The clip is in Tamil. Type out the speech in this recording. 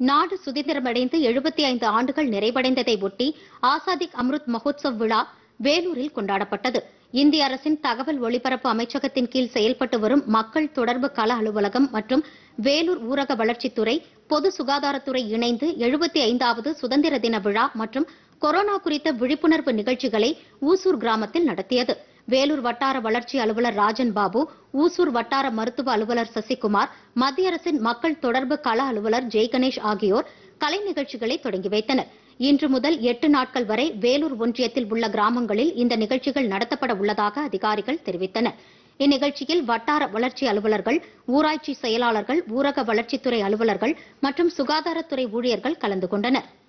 நாடு சுதந்திரமடைந்து எழுபத்தி ஐந்து ஆண்டுகள் நிறைவடைந்ததை ஒட்டி ஆசாதிக் அம்ருத் மகோத்சவ் விழா வேலூரில் கொண்டாடப்பட்டது இந்திய அரசின் தகவல் ஒலிபரப்பு அமைச்சகத்தின் கீழ் செயல்பட்டு வரும் மக்கள் தொடர்பு கள அலுவலகம் மற்றும் வேலூர் ஊரக வளர்ச்சித்துறை பொது சுகாதாரத்துறை இணைந்து எழுபத்தி ஐந்தாவது சுதந்திர தின விழா மற்றும் கொரோனா குறித்த விழிப்புணர்வு நிகழ்ச்சிகளை ஊசூர் கிராமத்தில் நடத்தியது வேலூர் வட்டார வளர்ச்சி அலுவலர் ராஜன் பாபு ஊசூர் வட்டார மருத்துவ அலுவலர் சசிகுமார் மத்திய அரசின் மக்கள் தொடர்பு கள அலுவலர் ஜெய்கணேஷ் ஆகியோர் கலை நிகழ்ச்சிகளை தொடங்கி வைத்தனர் இன்று முதல் எட்டு நாட்கள் வரை வேலூர் ஒன்றியத்தில் உள்ள கிராமங்களில் இந்த நிகழ்ச்சிகள் நடத்தப்பட உள்ளதாக அதிகாரிகள் தெரிவித்தனர் இந்நிகழ்ச்சியில் வட்டார வளர்ச்சி அலுவலர்கள் ஊராட்சி செயலாளர்கள் ஊரக வளர்ச்சித்துறை அலுவலர்கள் மற்றும் சுகாதாரத்துறை ஊழியர்கள் கலந்து கொண்டனர்